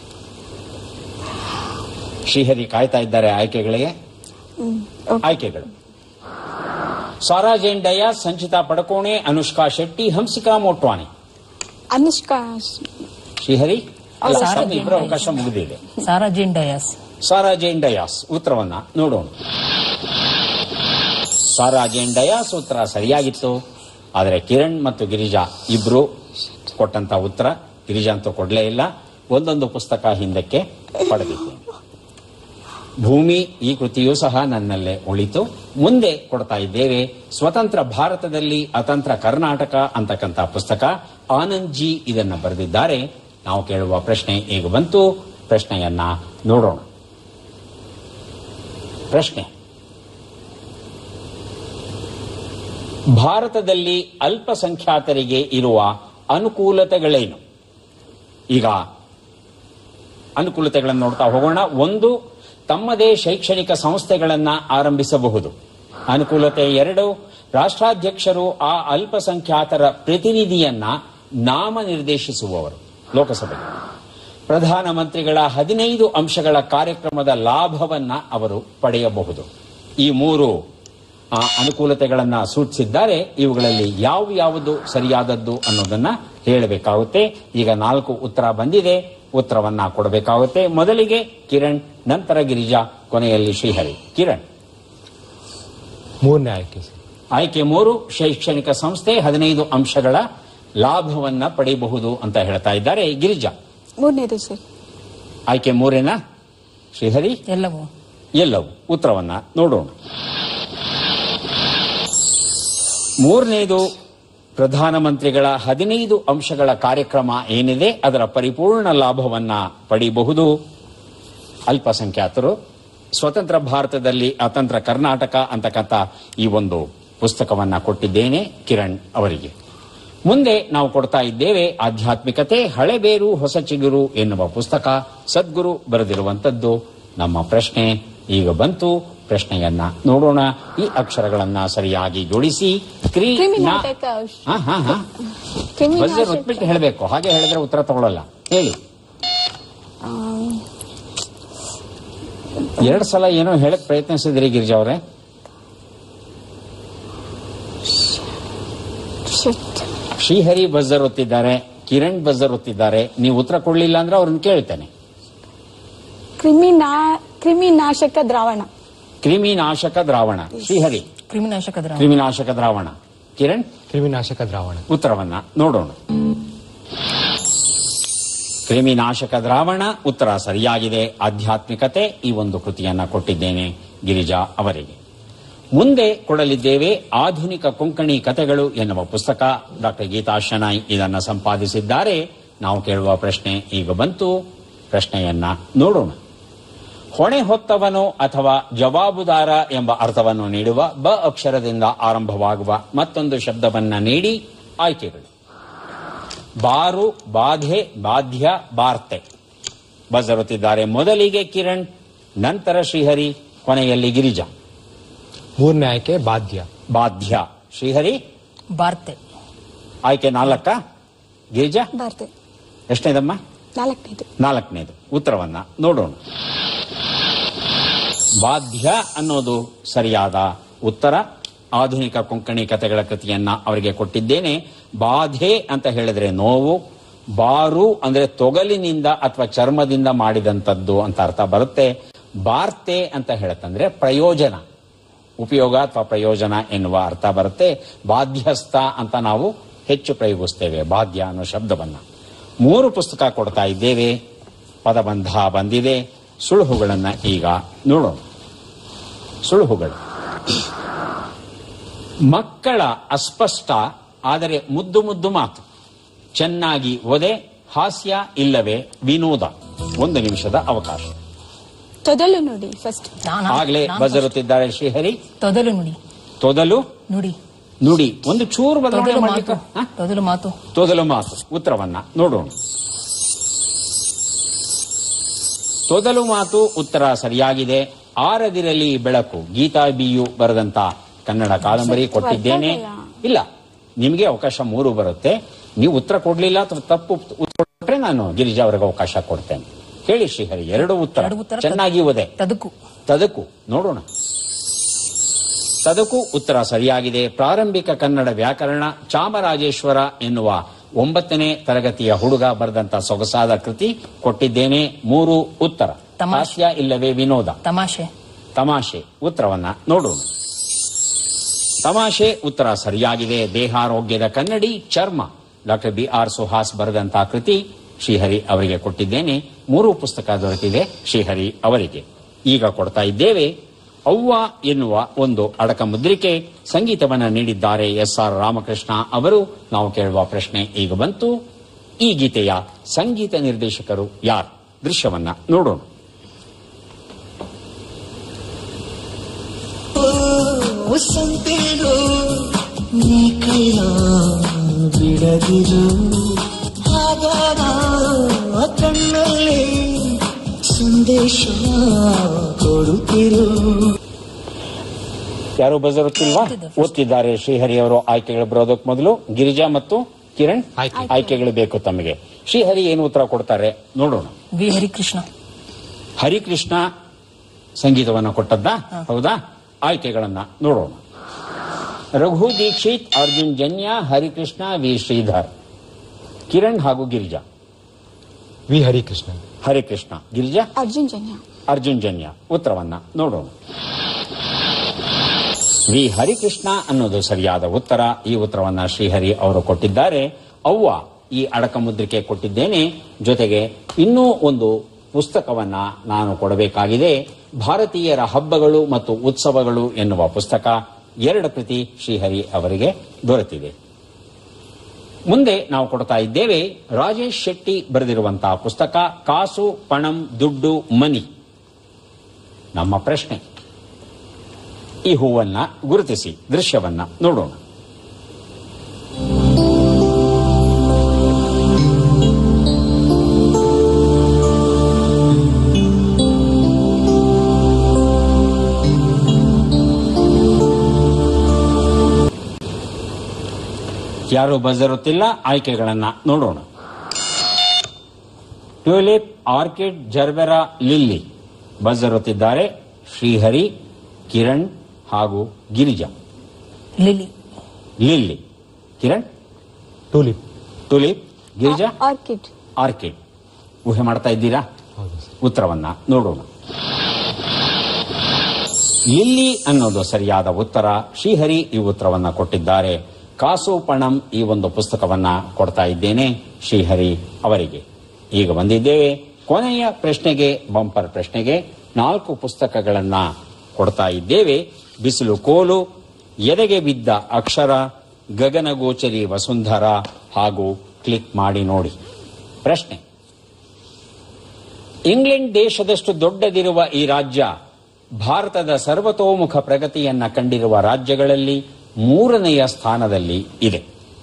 ಶ್ರೀಹರಿ ಕಾಯ್ತಾ ಇದ್ದಾರೆ ಆಯ್ಕೆಗಳಿಗೆ ಆಯ್ಕೆಗಳು ಸಾರಾ ಜೈನ್ ಡಯಾಸ್ ಸಂಚಿತಾ ಪಡಕೋಣೆ ಅನುಷ್ಕಾ ಶೆಟ್ಟಿ ಹಂಸಿಕಾ ಮೋಟ್ವಾಣಿ ಅನುಷ್ಕಾ ಶ್ರೀಹರಿ ಅಲ್ಲ, ಅಲ್ಲ, ಸಾರಾ ತಮ್ಮ ಜೈನ್ ಇಬ್ಬರ ಅವಕಾಶ ಮುಗಿದಿದೆ ಸಾರಾ ಜೇನ್ ಡಯಾಸ್ ಸಾರಾ ಜೈನ್ ಡಯಾಸ್ ಉತ್ತರವನ್ನ ನೋಡೋಣ ಸಾರಾ ಜೈನ್ ಡಯಾಸ್ ಉತ್ತರ ಸರಿಯಾಗಿತ್ತು ಆದರೆ ಕಿರಣ್ ಮತ್ತು ಗಿರಿಜಾ ಇಬ್ರು ಕೊಟ್ಟಂತ ಉತ್ತರ ಗಿರಿಜಾ ಅಂತೂ ಕೊಡ್ಲೇ ಇಲ್ಲ ಒಂದೊಂದು ಪುಸ್ತಕ ಹಿಂದಕ್ಕೆ ಪಡೆದಿದ್ದೇನೆ ಭೂಮಿ ಈ ಕೃತಿಯೂ ಸಹ ನನ್ನಲ್ಲೇ ಉಳಿತು ಮುಂದೆ ಕೊಡ್ತಾ ಇದ್ದೇವೆ ಸ್ವತಂತ್ರ ಭಾರತದಲ್ಲಿ ಅತಂತ್ರ ಕರ್ನಾಟಕ ಅಂತಕ್ಕಂಥ ಪುಸ್ತಕ ಆನಂದ್ ಜಿ ಇದನ್ನ ಬರೆದಿದ್ದಾರೆ ನಾವು ಕೇಳುವ ಪ್ರಶ್ನೆ ಈಗ ಬಂತು ಪ್ರಶ್ನೆಯನ್ನ ನೋಡೋಣ ಪ್ರಶ್ನೆ ಭಾರತದಲ್ಲಿ ಅಲ್ಪಸಂಖ್ಯಾತರಿಗೆ ಇರುವ ಅನುಕೂಲತೆಗಳೇನು ಈಗ ಅನುಕೂಲತೆಗಳನ್ನು ನೋಡ್ತಾ ಹೋಗೋಣ ಒಂದು ತಮ್ಮದೇ ಶೈಕ್ಷಣಿಕ ಸಂಸ್ಥೆಗಳನ್ನ ಆರಂಭಿಸಬಹುದು ಅನುಕೂಲತೆ ಎರಡು ರಾಷ್ಟ್ರಾಧ್ಯಕ್ಷರು ಆ ಅಲ್ಪಸಂಖ್ಯಾತರ ಪ್ರತಿನಿಧಿಯನ್ನ ನಾಮ ನಿರ್ದೇಶಿಸುವವರು ಲೋಕಸಭೆ ಪ್ರಧಾನಮಂತ್ರಿಗಳ ಹದಿನೈದು ಅಂಶಗಳ ಕಾರ್ಯಕ್ರಮದ ಲಾಭವನ್ನ ಅವರು ಪಡೆಯಬಹುದು ಈ ಮೂರು ಆ, ಅನುಕೂಲತೆಗಳನ್ನ ಸೂಚಿಸಿದ್ದಾರೆ ಇವುಗಳಲ್ಲಿ ಯಾವ ಯಾವುದು ಸರಿಯಾದದ್ದು ಅನ್ನೋದನ್ನ ಹೇಳಬೇಕಾಗುತ್ತೆ ಈಗ ನಾಲ್ಕು ಉತ್ತರ ಬಂದಿದೆ ಉತ್ತರವನ್ನ ಕೊಡಬೇಕಾಗುತ್ತೆ ಮೊದಲಿಗೆ ಕಿರಣ್ ನಂತರ ಗಿರಿಜಾ ಕೊನೆಯಲ್ಲಿ ಶ್ರೀಹರಿ ಕಿರಣ್ ಮೂರನೇ ಆಯ್ಕೆ ಸರ್ ಆಯ್ಕೆ ಮೂರು ಶೈಕ್ಷಣಿಕ ಸಂಸ್ಥೆ ಹದಿನೈದು ಅಂಶಗಳ ಲಾಭವನ್ನ ಪಡೆಯಬಹುದು ಅಂತ ಹೇಳ್ತಾ ಇದ್ದಾರೆ ಗಿರಿಜಾ ಮೂರನೇದು ಸರ್ ಆಯ್ಕೆ ಮೂರೇನಾ ಶ್ರೀಹರಿ ಎಲ್ಲವೂ ಎಲ್ಲವೂ ಉತ್ತರವನ್ನ ನೋಡೋಣ ಮೂರನೇದು ಪ್ರಧಾನಮಂತ್ರಿಗಳ ಹದಿನೈದು ಅಂಶಗಳ ಕಾರ್ಯಕ್ರಮ ಏನಿದೆ ಅದರ ಪರಿಪೂರ್ಣ ಲಾಭವನ್ನ ಪಡೆಯಬಹುದು ಅಲ್ಪಸಂಖ್ಯಾತರು ಸ್ವತಂತ್ರ ಭಾರತದಲ್ಲಿ ಅತಂತ್ರ ಕರ್ನಾಟಕ ಅಂತಕ್ಕಂಥ ಈ ಒಂದು ಪುಸ್ತಕವನ್ನ ಕೊಟ್ಟಿದ್ದೇನೆ ಕಿರಣ್ ಅವರಿಗೆ ಮುಂದೆ ನಾವು ಕೊಡ್ತಾ ಇದ್ದೇವೆ ಆಧ್ಯಾತ್ಮಿಕತೆ ಹಳೆಬೇರು ಹೊಸ ಚಿಗುರು ಎನ್ನುವ ಪುಸ್ತಕ ಸದ್ಗುರು ಬರೆದಿರುವಂತದ್ದು ನಮ್ಮ ಪ್ರಶ್ನೆ ಈಗ ಬಂತು ಪ್ರಶ್ನೆಯನ್ನ ನೋಡೋಣ ಈ ಅಕ್ಷರಗಳನ್ನ ಸರಿಯಾಗಿ ಜೋಡಿಸಿ ಕ್ರೀ ಕ್ರಿಮಿನಾಟಕ ಹಾ ಹಾ ಹಾ ಬಜರ್ ಒತ್ಬಿಟ್ಟು ಹೇಳಬೇಕು ಹಾಗೆ ಹೇಳಿದ್ರೆ ಉತ್ತರ ತಗೊಳ್ಳಲ್ಲ ಹೇಳಿ ಎರಡು ಸಲ ಏನೋ ಹೇಳಕ್ ಪ್ರಯತ್ನಿಸಿದ್ರಿ ಗಿರಿಜಾ ಅವರೇ ಶ್ರೀಹರಿ ಬಜರ್ ಒತ್ತಿದ್ದಾರೆ ಕಿರಣ್ ಬಜರ್ ಒತ್ತಿದ್ದಾರೆ ನೀವು ಉತ್ತರ ಕೊಡ್ಲಿಲ್ಲ ಅಂದ್ರೆ ಅವ್ರನ್ನ ಕೇಳ್ತೇನೆ ಕ್ರಿಮಿನಾ ಕ್ರಿಮಿನಾಶಕ ದ್ರಾವಣ ಕ್ರಿಮಿನಾಶಕ ದ್ರಾವಣ ಶ್ರೀಹರಿ ಕ್ರಿಮಿನಾಶಕ ದ್ರಾವಣ ಕ್ರಿಮಿನಾಶಕ ದ್ರಾವಣ ಕಿರಣ್ ಕ್ರಿಮಿನಾಶಕ ದ್ರಾವಣ ಉತ್ತರವನ್ನ ನೋಡೋಣ ಕ್ರಿಮಿನಾಶಕ ದ್ರಾವಣ ಉತ್ತರ ಸರಿಯಾಗಿದೆ ಆಧ್ಯಾತ್ಮಿಕತೆ ಈ ಒಂದು ಕೃತಿಯನ್ನ ಕೊಟ್ಟಿದ್ದೇನೆ ಗಿರಿಜಾ ಅವರಿಗೆ ಮುಂದೆ ಕೊಡಲಿದ್ದೇವೆ ಆಧುನಿಕ ಕೊಂಕಣಿ ಕಥೆಗಳು ಎನ್ನುವ ಪುಸ್ತಕ ಡಾಕ್ಟರ್ ಗೀತಾ ಶನಾಯ್ ಇದನ್ನು ಸಂಪಾದಿಸಿದ್ದಾರೆ ನಾವು ಕೇಳುವ ಪ್ರಶ್ನೆ ಈಗ ಬಂತು ಪ್ರಶ್ನೆಯನ್ನ ನೋಡೋಣ ಹೊಣೆ ಹೊತ್ತವನು ಅಥವಾ ಜವಾಬುದಾರ ಎಂಬ ಅರ್ಥವನ್ನು ನೀಡುವ ಬ ಅಕ್ಷರದಿಂದ ಆರಂಭವಾಗುವ ಮತ್ತೊಂದು ಶಬ್ದವನ್ನ ನೀಡಿ ಆಯ್ಕೆಗಳು ಬಾರು ಬಾಧೆ ಬಾಧ್ಯ ಬಾರ್ತೆ ಬಜರುತ್ತಿದ್ದಾರೆ ಮೊದಲಿಗೆ ಕಿರಣ್ ನಂತರ ಶ್ರೀಹರಿ ಕೊನೆಯಲ್ಲಿ ಗಿರಿಜಾ ಮೂರನೇ ಆಯ್ಕೆ ಬಾಧ್ಯ ಬಾಧ್ಯ ಶ್ರೀಹರಿ ಬಾರ್ತೆ ಆಯ್ಕೆ ನಾಲ್ಕ ಗಿರಿಜಾ ಬರ್ತೆ ಎಷ್ಟನೇದಮ್ಮ ನಾಲ್ಕನೇದು ನಾಲ್ಕನೇದು ಉತ್ತರವನ್ನ ನೋಡೋಣ ಬಾಧ್ಯ ಅನ್ನೋದು ಸರಿಯಾದ ಉತ್ತರ ಆಧುನಿಕ ಕೊಂಕಣಿ ಕಥೆಗಳ ಕೃತಿಯನ್ನ ಅವರಿಗೆ ಕೊಟ್ಟಿದ್ದೇನೆ ಬಾಧೆ ಅಂತ ಹೇಳಿದ್ರೆ ನೋವು ಬಾರು ಅಂದ್ರೆ ತೊಗಲಿನಿಂದ ಅಥವಾ ಚರ್ಮದಿಂದ ಮಾಡಿದಂಥದ್ದು ಅಂತ ಅರ್ಥ ಬರುತ್ತೆ ಬಾರ್ತೆ ಅಂತ ಹೇಳತ್ತಂದ್ರೆ ಪ್ರಯೋಜನ ಉಪಯೋಗ ಅಥವಾ ಪ್ರಯೋಜನ ಎನ್ನುವ ಅರ್ಥ ಬರುತ್ತೆ ಬಾಧ್ಯಸ್ಥ ಅಂತ ನಾವು ಹೆಚ್ಚು ಪ್ರಯೋಗಿಸ್ತೇವೆ ಬಾಧ್ಯ ಅನ್ನೋ ಶಬ್ದವನ್ನ ಮೂರು ಪುಸ್ತಕ ಕೊಡ್ತಾ ಇದ್ದೇವೆ ಪದಬಂಧ ಬಂದಿದೆ ಸುಳುಹುಗಳನ್ನ ಈಗ ನೋಡೋಣ ಸುಳುಹುಗಳು ಮಕ್ಕಳ ಅಸ್ಪಷ್ಟ ಆದರೆ ಮುದ್ದು ಮುದ್ದು ಮಾತು ಚೆನ್ನಾಗಿ ಒದೆ ಹಾಸ್ಯ ಇಲ್ಲವೇ ವಿನೋದ ಒಂದು ನಿಮಿಷದ ಅವಕಾಶ ತೊದಲು ನೋಡಿ ಫಸ್ಟ್ ನಾನು ಆಗ್ಲೇ ನಾನು ಬಜರುತ್ತಿದ್ದಾರೆ ಶ್ರೀಹರಿ ತೊದಲು ನುಡಿ ತೊದಲು ನುಡಿ ನುಡಿ ಒಂದು ಚೂರು ಬದಲಾವಣೆ ತೊದಲು ಮಾಡ್ಲಿಕ್ಕೆ ಮಾತು ಹ? ತೊದಲು ಮಾತು ತೊದಲು ಮಾತು ಉತ್ತರವನ್ನ ನೋಡೋಣ ತೊದಲು ಮಾತು ಉತ್ತರ ಸರಿಯಾಗಿದೆ ಆರದಿರಲಿ ಬೆಳಕು ಗೀತಾ ಬಿಯು ಬರೆದಂತ ಕನ್ನಡ ಕಾದಂಬರಿ ಕೊಟ್ಟಿದ್ದೇನೆ ಇಲ್ಲ ನಿಮಗೆ ಅವಕಾಶ ಮೂರು ಬರುತ್ತೆ ನೀವು ಉತ್ತರ ಕೊಡ್ಲಿಲ್ಲ ಅಥವಾ ತಪ್ಪು ಉತ್ತರ ಕೊಟ್ರೆ ನಾನು ಗಿರಿಜಾ ಅವರಿಗೆ ಅವಕಾಶ ಕೊಡ್ತೇನೆ ಹೇಳಿ ಶ್ರೀಹರಿ ಎರಡು ಉತ್ತರ ಎರಡು ಉತ್ತರ ಚೆನ್ನಾಗಿ ಓದೆ ತದಕು ತದಕು ನೋಡೋಣ ತದಕು ಉತ್ತರ ಸರಿಯಾಗಿದೆ ಪ್ರಾರಂಭಿಕ ಕನ್ನಡ ವ್ಯಾಕರಣ ಚಾಮರಾಜೇಶ್ವರ ಎನ್ನುವ ಒಂಬತ್ತನೇ ತರಗತಿಯ ಹುಡುಗ ಬರೆದಂತ ಸೊಗಸಾದ ಕೃತಿ ಕೊಟ್ಟಿದ್ದೇನೆ ಮೂರು ಉತ್ತರ ತಮಾಷೆ. ಹಾಸ್ಯ ಇಲ್ಲವೇ ವಿನೋದ ತಮಾಷೆ ತಮಾಷೆ ಉತ್ತರವನ್ನ ನೋಡೋಣ ತಮಾಷೆ ಉತ್ತರ ಸರಿಯಾಗಿದೆ ದೇಹಾರೋಗ್ಯದ ಕನ್ನಡಿ ಚರ್ಮ ಡಾಕ್ಟರ್ ಬಿ ಆರ್ ಸುಹಾಸ್ ಬರೆದಂತಹ ಕೃತಿ ಶ್ರೀಹರಿ ಅವರಿಗೆ ಕೊಟ್ಟಿದ್ದೇನೆ ಮೂರು ಪುಸ್ತಕ ದೊರೆತಿದೆ ಶ್ರೀಹರಿ ಅವರಿಗೆ ಈಗ ಕೊಡ್ತಾ ಇದ್ದೇವೆ ಅವ್ವ ಎನ್ನುವ ಒಂದು ಅಡಕ ಮುದ್ರಿಕೆ ಸಂಗೀತವನ್ನ ನೀಡಿದ್ದಾರೆ ಎಸ್ ಆರ್ ರಾಮಕೃಷ್ಣ ಅವರು ನಾವು ಕೇಳುವ ಪ್ರಶ್ನೆ ಈಗ ಬಂತು ಈ ಗೀತೆಯ ಸಂಗೀತ ನಿರ್ದೇಶಕರು ಯಾರು ದೃಶ್ಯವನ್ನ ನೋಡೋಣ ಸಂತೇನು ನೀ ಕೈನ ಬಿಡದಿರು ಆಗಾಗ ಕಣ್ಣಲ್ಲಿ ಸಂದೇಶ ಕೊಡುತ್ತಿರು ಯಾರು ಬಜರುತ್ತಿಲ್ವಾ ಓದ್ತಿದ್ದಾರೆ ಶ್ರೀಹರಿ ಅವರು ಆಯ್ಕೆಗಳು ಬರೋದಕ್ಕೆ ಮೊದಲು ಗಿರಿಜಾ ಮತ್ತು ಕಿರಣ್ ಆಯ್ಕೆ. ಆಯ್ಕೆಗಳು ಬೇಕು ತಮಗೆ ಶ್ರೀಹರಿ ಏನು ಉತ್ತರ ಕೊಡ್ತಾರೆ ನೋಡೋಣ ವಿ ಹರಿಕೃಷ್ಣ ಹರಿಕೃಷ್ಣ ಸಂಗೀತವನ್ನ ಕೊಟ್ಟದ್ದ ಹೌದಾ ಆಯ್ಕೆಗಳನ್ನ ನೋಡೋಣ ರಘು ದೀಕ್ಷಿತ್ ಅರ್ಜುನ್ ಜನ್ಯ ಹರಿಕೃಷ್ಣ ವಿ ಶ್ರೀಧರ್ ಕಿರಣ್ ಹಾಗೂ ಗಿರಿಜಾ ವಿ ಹರಿಕೃಷ್ಣ ಹರಿಕೃಷ್ಣ ಗಿರಿಜಾ ಅರ್ಜುನ್ ಜನ್ಯ ಅರ್ಜುನ್ ಜನ್ಯ ಉತ್ತರವನ್ನ ನೋಡೋಣ ವಿ ಹರಿಕೃಷ್ಣ ಅನ್ನೋದು ಸರಿಯಾದ ಉತ್ತರ ಈ ಉತ್ತರವನ್ನ ಶ್ರೀಹರಿ ಅವರು ಕೊಟ್ಟಿದ್ದಾರೆ ಅವ್ವ ಈ ಅಡಕ ಮುದ್ರಿಕೆ ಕೊಟ್ಟಿದ್ದೇನೆ ಜೊತೆಗೆ ಇನ್ನೂ ಒಂದು ಪುಸ್ತಕವನ್ನ ನಾನು ಕೊಡಬೇಕಾಗಿದೆ ಭಾರತೀಯರ ಹಬ್ಬಗಳು ಮತ್ತು ಉತ್ಸವಗಳು ಎನ್ನುವ ಪುಸ್ತಕ ಎರಡು ಕೃತಿ ಶ್ರೀಹರಿ ಅವರಿಗೆ ದೊರೆತಿದೆ ಮುಂದೆ ನಾವು ಕೊಡ್ತಾ ಇದ್ದೇವೆ ರಾಜೇಶ್ ಶೆಟ್ಟಿ ಬರೆದಿರುವಂತಹ ಪುಸ್ತಕ ಕಾಸು ಪಣಂ ದುಡ್ಡು ಮನಿ ನಮ್ಮ ಪ್ರಶ್ನೆ ಈ ಹೂವನ್ನ ಗುರುತಿಸಿ ದೃಶ್ಯವನ್ನ ನೋಡೋಣ ಯಾರು ಬಜರುತ್ತಿಲ್ಲ ಆಯ್ಕೆಗಳನ್ನ ನೋಡೋಣ ಟ್ಯೂಲಿಪ್ ಆರ್ಕಿಡ್ ಜರ್ಬೆರಾ ಲಿಲ್ಲಿ ಬಜರುತ್ತಿದ್ದಾರೆ ಶ್ರೀಹರಿ ಕಿರಣ್ ಹಾಗೂ Girija lily lily Kiran tulip tulip Girija orchid orchid ಊಹೆ ಮಾಡ್ತಾ ಇದ್ದೀರಾ ಹೌದು ಸರ್ ಉತ್ತರವನ್ನ ನೋಡೋಣ ಲಿಲ್ಲಿ ಅನ್ನೋದು ಸರಿಯಾದ ಉತ್ತರ ಶ್ರೀಹರಿ ಈ ಉತ್ತರವನ್ನ ಕೊಟ್ಟಿದ್ದಾರೆ ಕಾಸು ಪಣಂ ಈ ಒಂದು ಪುಸ್ತಕವನ್ನ ಕೊಡ್ತಾ ಇದ್ದೇನೆ ಶ್ರೀಹರಿ ಅವರಿಗೆ ಈಗ ಬಂದಿದ್ದೇವೆ ಕೊನೆಯ ಪ್ರಶ್ನೆಗೆ ಬಂಪರ್ ಪ್ರಶ್ನೆಗೆ ನಾಲ್ಕು ಪುಸ್ತಕಗಳನ್ನ ಕೊಡ್ತಾ ಇದ್ದೇವೆ ಬಿಸಿಲು ಕೋಲು ಎದೆಗೆ ಬಿದ್ದ ಅಕ್ಷರ ಗಗನಗೋಚರಿ ವಸುಂಧರ ಹಾಗೂ ಕ್ಲಿಕ್ ಮಾಡಿ ನೋಡಿ ಪ್ರಶ್ನೆ ಇಂಗ್ಲೆಂಡ್ ದೇಶದಷ್ಟು ದೊಡ್ಡದಿರುವ ಈ ರಾಜ್ಯ ಭಾರತದ ಸರ್ವತೋಮುಖ ಪ್ರಗತಿಯನ್ನ ಕಂಡಿರುವ ರಾಜ್ಯಗಳಲ್ಲಿ ಮೂರನೆಯ ಸ್ಥಾನದಲ್ಲಿ ಇದೆ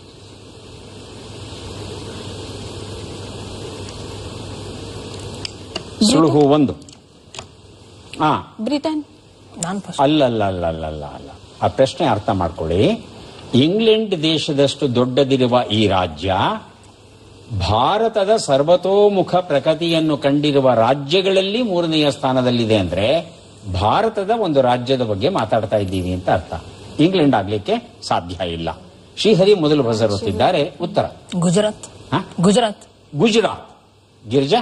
ಸುಳುಹು ಒಂದು ಆ ಬ್ರಿಟನ್ ನಾನ್ ಫಸ್ಟ್ ಅಲ್ಲಲ್ಲಲ್ಲಲ್ಲಲ್ಲ ಅಲ್ಲ ಆ ಪ್ರಶ್ನೆ ಅರ್ಥ ಮಾಡ್ಕೊಳ್ಳಿ ಇಂಗ್ಲೆಂಡ್ ದೇಶದಷ್ಟು ದೊಡ್ಡದಿರುವ ಈ ರಾಜ್ಯ ಭಾರತದ ಸರ್ವತೋಮುಖ ಪ್ರಗತಿಯನ್ನು ಕಂಡಿರುವ ರಾಜ್ಯಗಳಲ್ಲಿ ಮೂರನೆಯ ಸ್ಥಾನದಲ್ಲಿದೆ ಅಂದ್ರೆ ಭಾರತದ ಒಂದು ರಾಜ್ಯದ ಬಗ್ಗೆ ಮಾತಾಡ್ತಾ ಇದ್ದೀವಿ ಅಂತ ಅರ್ಥ ಇಂಗ್ಲೆಂಡ್ ಆಗ್ಲಿಕ್ಕೆ ಸಾಧ್ಯ ಇಲ್ಲ ಶ್ರೀಹರಿ ಮೊದಲು ಬಸರುತ್ತಿದ್ದಾರೆ ಉತ್ತರ ಗುಜರಾತ್ ಹ? ಗುಜರಾತ್ ಗುಜರಾತ್ ಗಿರಿಜಾ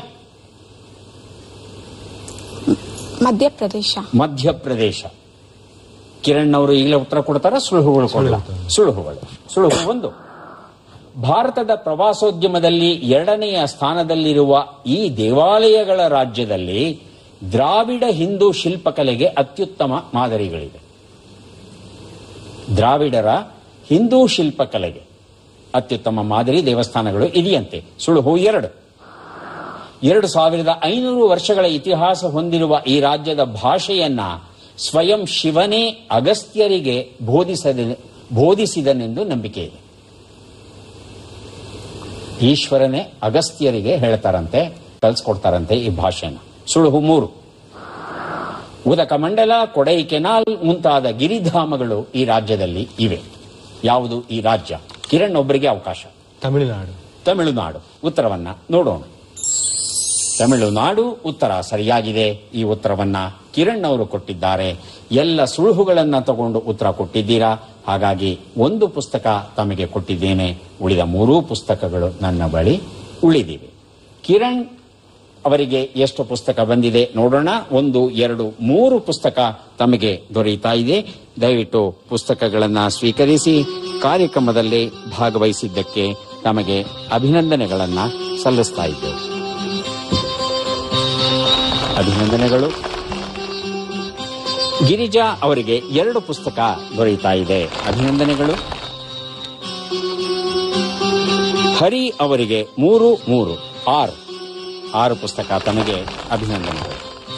ಮಧ್ಯಪ್ರದೇಶ ಮಧ್ಯಪ್ರದೇಶ ಕಿರಣ್ ಅವರು ಈಗಲೇ ಉತ್ತರ ಕೊಡ್ತಾರ ಸುಳುಹುಗಳು ಕೊಡಲ್ಲ ಸುಳುಹುಗಳು ಸುಳುಹು ಒಂದು ಭಾರತದ ಪ್ರವಾಸೋದ್ಯಮದಲ್ಲಿ ಎರಡನೆಯ ಸ್ಥಾನದಲ್ಲಿರುವ ಈ ದೇವಾಲಯಗಳ ರಾಜ್ಯದಲ್ಲಿ ದ್ರಾವಿಡ ಹಿಂದೂ ಶಿಲ್ಪಕಲೆಗೆ ಅತ್ಯುತ್ತಮ ಮಾದರಿಗಳಿವೆ ದ್ರಾವಿಡರ ಹಿಂದೂ ಶಿಲ್ಪಕಲೆಗೆ ಅತ್ಯುತ್ತಮ ಮಾದರಿ ದೇವಸ್ಥಾನಗಳು ಇದೆಯಂತೆ ಸುಳುಹು ಎರಡು ಎರಡು ಸಾವಿರದ ಐನೂರು ವರ್ಷಗಳ ಇತಿಹಾಸ ಹೊಂದಿರುವ ಈ ರಾಜ್ಯದ ಭಾಷೆಯನ್ನ ಸ್ವಯಂ ಶಿವನೇ ಅಗಸ್ತ್ಯರಿಗೆ ಬೋಧಿಸದ ಬೋಧಿಸಿದನೆಂದು ನಂಬಿಕೆ ಇದೆ ಈಶ್ವರನೇ ಅಗಸ್ತ್ಯರಿಗೆ ಹೇಳ್ತಾರಂತೆ ಕಲಿಸ್ಕೊಡ್ತಾರಂತೆ ಈ ಭಾಷೆನ ಸುಳುಹು ಮೂರು ಉದಕ ಮಂಡಲ ಕೊಡೈ ಕೆನಾಲ್ ಮುಂತಾದ ಗಿರಿಧಾಮಗಳು ಈ ರಾಜ್ಯದಲ್ಲಿ ಇವೆ ಯಾವುದು ಈ ರಾಜ್ಯ ಕಿರಣ್ ಒಬ್ಬರಿಗೆ ಅವಕಾಶ ತಮಿಳುನಾಡು ತಮಿಳುನಾಡು ಉತ್ತರವನ್ನ ನೋಡೋಣ ತಮಿಳುನಾಡು ಉತ್ತರ ಸರಿಯಾಗಿದೆ ಈ ಉತ್ತರವನ್ನ ಕಿರಣ್ ಅವರು ಕೊಟ್ಟಿದ್ದಾರೆ ಎಲ್ಲ ಸುಳುಹುಗಳನ್ನ ತಗೊಂಡು ಉತ್ತರ ಕೊಟ್ಟಿದ್ದೀರಾ ಹಾಗಾಗಿ ಒಂದು ಪುಸ್ತಕ ತಮಗೆ ಕೊಟ್ಟಿದ್ದೇನೆ ಉಳಿದ ಮೂರೂ ಪುಸ್ತಕಗಳು ನನ್ನ ಬಳಿ ಉಳಿದಿವೆ ಕಿರಣ್ ಅವರಿಗೆ ಎಷ್ಟು ಪುಸ್ತಕ ಬಂದಿದೆ ನೋಡೋಣ ಒಂದು ಎರಡು ಮೂರು ಪುಸ್ತಕ ತಮಗೆ ದೊರೆಯುತ್ತಾ ಇದೆ ದಯವಿಟ್ಟು ಪುಸ್ತಕಗಳನ್ನ ಸ್ವೀಕರಿಸಿ ಕಾರ್ಯಕ್ರಮದಲ್ಲಿ ಭಾಗವಹಿಸಿದ್ದಕ್ಕೆ ತಮಗೆ ಅಭಿನಂದನೆಗಳನ್ನ ಸಲ್ಲಿಸ್ತಾ ಇದ್ದೇವೆ ಅಭಿನಂದನೆಗಳು ಗಿರಿಜಾ ಅವರಿಗೆ ಎರಡು ಪುಸ್ತಕ ದೊರೆಯುತ್ತಾ ಇದೆ ಅಭಿನಂದನೆಗಳು ಹರಿ ಅವರಿಗೆ ಮೂರು ಮೂರು ಆರು ಆರು ಪುಸ್ತಕ ತಮಗೆ ಅಭಿನಂದನೆಗಳು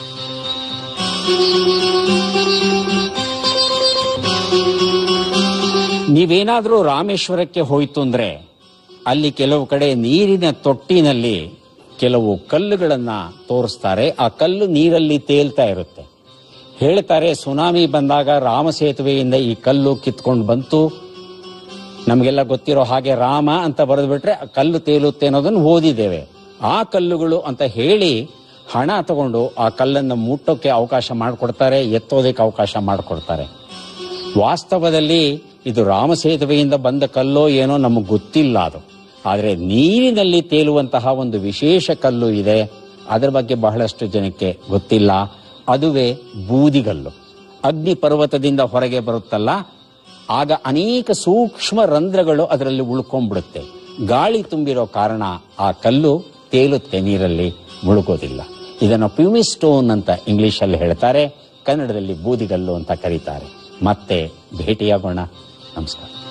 ನೀವೇನಾದ್ರೂ ರಾಮೇಶ್ವರಕ್ಕೆ ಹೋಯ್ತು ಅಂದ್ರೆ ಅಲ್ಲಿ ಕೆಲವು ಕಡೆ ನೀರಿನ ತೊಟ್ಟಿನಲ್ಲಿ ಕೆಲವು ಕಲ್ಲುಗಳನ್ನ ತೋರಿಸ್ತಾರೆ ಆ ಕಲ್ಲು ನೀರಲ್ಲಿ ತೇಲ್ತಾ ಇರುತ್ತೆ ಹೇಳ್ತಾರೆ ಸುನಾಮಿ ಬಂದಾಗ ರಾಮ ಸೇತುವೆಯಿಂದ ಈ ಕಲ್ಲು ಕಿತ್ಕೊಂಡು ಬಂತು ನಮಗೆಲ್ಲ ಗೊತ್ತಿರೋ ಹಾಗೆ ರಾಮ ಅಂತ ಬರೆದು ಬಿಟ್ರೆ ಆ ಕಲ್ಲು ತೇಲುತ್ತೆ ಅನ್ನೋದನ್ನು ಓದಿದ್ದೇವೆ ಆ ಕಲ್ಲುಗಳು ಅಂತ ಹೇಳಿ ಹಣ ತಗೊಂಡು ಆ ಕಲ್ಲನ್ನು ಮುಟ್ಟೋಕೆ ಅವಕಾಶ ಮಾಡಿಕೊಡ್ತಾರೆ ಎತ್ತೋದಕ್ಕೆ ಅವಕಾಶ ಮಾಡಿಕೊಡ್ತಾರೆ ವಾಸ್ತವದಲ್ಲಿ ಇದು ರಾಮ ಸೇತುವೆಯಿಂದ ಬಂದ ಕಲ್ಲೋ ಏನೋ ನಮಗೆ ಗೊತ್ತಿಲ್ಲ ಅದು ಆದರೆ ನೀರಿನಲ್ಲಿ ತೇಲುವಂತಹ ಒಂದು ವಿಶೇಷ ಕಲ್ಲು ಇದೆ ಅದರ ಬಗ್ಗೆ ಬಹಳಷ್ಟು ಜನಕ್ಕೆ ಗೊತ್ತಿಲ್ಲ ಅದುವೇ ಬೂದಿಗಲ್ಲು ಅಗ್ನಿ ಪರ್ವತದಿಂದ ಹೊರಗೆ ಬರುತ್ತಲ್ಲ ಆಗ ಅನೇಕ ಸೂಕ್ಷ್ಮ ರಂಧ್ರಗಳು ಅದರಲ್ಲಿ ಉಳ್ಕೊಂಡ್ಬಿಡುತ್ತೆ ಗಾಳಿ ತುಂಬಿರೋ ಕಾರಣ ಆ ಕಲ್ಲು ತೇಲುತ್ತೆ ನೀರಲ್ಲಿ ಮುಳುಗೋದಿಲ್ಲ ಇದನ್ನು ಪ್ಯೂಮಿ ಸ್ಟೋನ್ ಅಂತ ಇಂಗ್ಲಿಷ್ ಅಲ್ಲಿ ಹೇಳ್ತಾರೆ ಕನ್ನಡದಲ್ಲಿ ಬೂದಿಗಲ್ಲು ಅಂತ ಕರೀತಾರೆ ಮತ್ತೆ ಭೇಟಿಯಾಗೋಣ ನಮಸ್ಕಾರ